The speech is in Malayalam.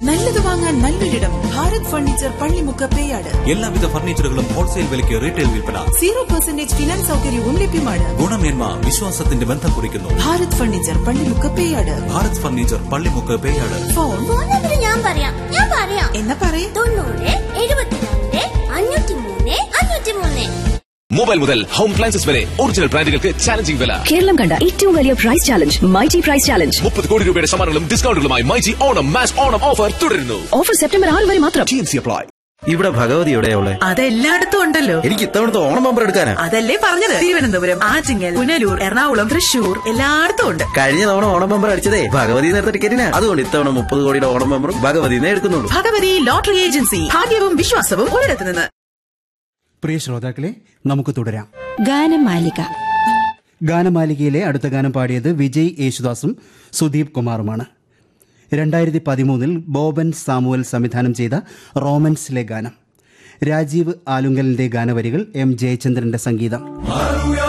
നല്ലത് വാങ്ങാൻ നല്ലൊരിടം ഭാരത് ഫർണിച്ചർ പള്ളിമുക്ക് പേയാട് എല്ലാവിധ ഫർണിച്ചറുകളും ഹോൾസെയിൽ വിലയ്ക്ക് റീറ്റെയിൽ വിൽപ്പന സീറോ പെർസെന്റേജ് ഫിനാൻസ് സൗകര്യവും ലഭ്യമാണ് ഗുണമേന്മ വിശ്വാസത്തിന്റെ ബന്ധം കുറിക്കുന്നു Bharat furniture Pallimukku Peyad Bharat furniture Pallimukku Peyad phone phone number ഞാൻ പറയാം ഞാൻ പറയാം എന്നാ പറയേ തൊണ്ണൂറ് എഴുപത്തിരണ്ട് അഞ്ഞൂറ്റി മൂന്ന് അഞ്ഞൂറ്റി മൂന്ന് മൊബൈൽ മുതൽ ഹോം അപ്ലയൻസസ് വരെ ഒറിജിനൽ ബ്രാൻഡുകൾക്ക് ചാലഞ്ചിങ് വില കേരളം കണ്ട ഏറ്റവും വലിയ price challenge mighty price challenge മുപ്പത് കോടി രൂപയുടെ സമ്മാനങ്ങളും ഡിസ്കൗണ്ടുകളുമായി മൈജി ഓണം മാച്ച് ഓണം ഓഫർ തുടരുന്നു ഓഫർ സെപ്റ്റംബർ ആറ് വരെ മാത്രം ടി എം സി അപ്ലൈ ഇവിടെ ഭഗവതി എവിടെയുള്ള അതെല്ലായിടത്തും ഉണ്ടല്ലോ എനിക്ക് ഇത്തവണത്തെ ഓണം ബമ്പർ എടുക്കാനാ അതല്ലേ പറഞ്ഞത് തിരുവനന്തപുരം ആറ്റിങ്ങൽ പുനലൂർ എറണാകുളം തൃശൂർ എല്ലായിടത്തും ഉണ്ട് കഴിഞ്ഞ തവണ ഓണം ബമ്പർ അടിച്ചതേ ഭഗവതി നേരത്തെ ടിക്കറ്റിനാ അതുകൊണ്ട് ഇത്തവണ മുപ്പത് കോടിയുടെ ഓണം ബമ്പറും ഭഗവതിനെ എടുക്കുന്നുള്ളൂ ഭഗവതി ലോട്ടറി ഏജൻസി ഭാഗ്യവും വിശ്വാസവും ഒരിടത്ത് നിന്ന് പ്രിയ ശ്രോതാക്കളെ നമുക്ക് തുടരാം ഗാനമാലിക ഗാനമാലികയിലെ അടുത്ത ഗാനം പാടിയത് വിജയ് യേശുദാസും സുദീപ് കുമാറുമാണ് രണ്ടായിരത്തി പതിമൂന്നിൽ ബോബൻ സാമുവൽ സംവിധാനം ചെയ്ത റോമൻസിലെ ഗാനം രാജീവ് ആലുങ്കലിന്റെ ഗാനവരികൾ എം ജയചന്ദ്രന്റെ സംഗീതം